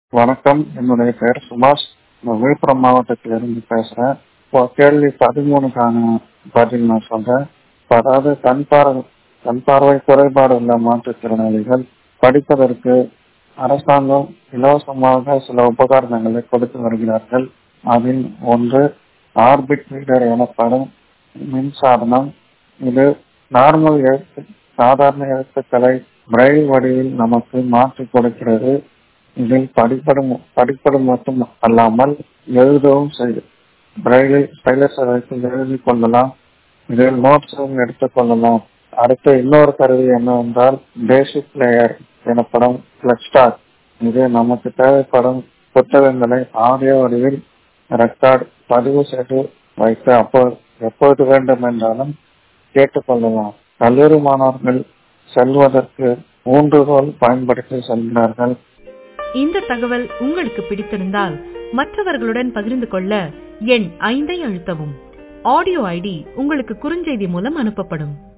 வணக்கம் என்னுடைய பெயர் சுபாஷ் நான் விழுப்புரம் மாவட்டத்திலிருந்து பேசுறேன் இப்போ கேள்வி பதிமூணுக்கான பதில் நான் சொல்றேன் இப்ப அதாவது கண் பார்வை கண் பார்வை குறைபாடு உள்ள மாற்றுத்திறனாளிகள் படிப்பதற்கு அரசாங்கம் இலவசமாக சில உபகரணங்களை கொடுத்து வருகிறார்கள் அதில் ஒன்று ஆர்பிட் ரீடர் எனப்படும் மின்சாதனம் இது நார்மல் எழுத்து சாதாரண எழுத்துக்களை பிரெயில் வடிவில் நமக்கு மாற்றி கொடுக்கிறது இதில் படிப்படும் படிப்பது மட்டும் அல்லாமல் எழுதவும் செய்து பிரெயிலில் ஸ்டைலஸ் வைத்து எழுதி கொள்ளலாம் இதில் நோட்ஸும் எடுத்துக் கொள்ளலாம் அடுத்து இன்னொரு கருவி என்னவென்றால் பேசிக் பிளேயர் எனப்படும் பிளக்ஸ்டாக் இது நமக்கு தேவைப்படும் புத்தகங்களை ஆடியோ வடிவில் ரெக்கார்ட் பதிவு செய்து வைத்து அப்போ எப்போது வேண்டும் என்றாலும் கேட்டுக்கொள்ளலாம் கல்லூரி மாணவர்கள் செல்வதற்கு ஊன்றுகோல் பயன்படுத்தி செல்கிறார்கள் இந்த தகவல் உங்களுக்கு பிடித்திருந்தால் மற்றவர்களுடன் பகிர்ந்து கொள்ள எண் ஐந்தை அழுத்தவும் ஆடியோ ஐடி உங்களுக்கு குறுஞ்செய்தி மூலம் அனுப்பப்படும்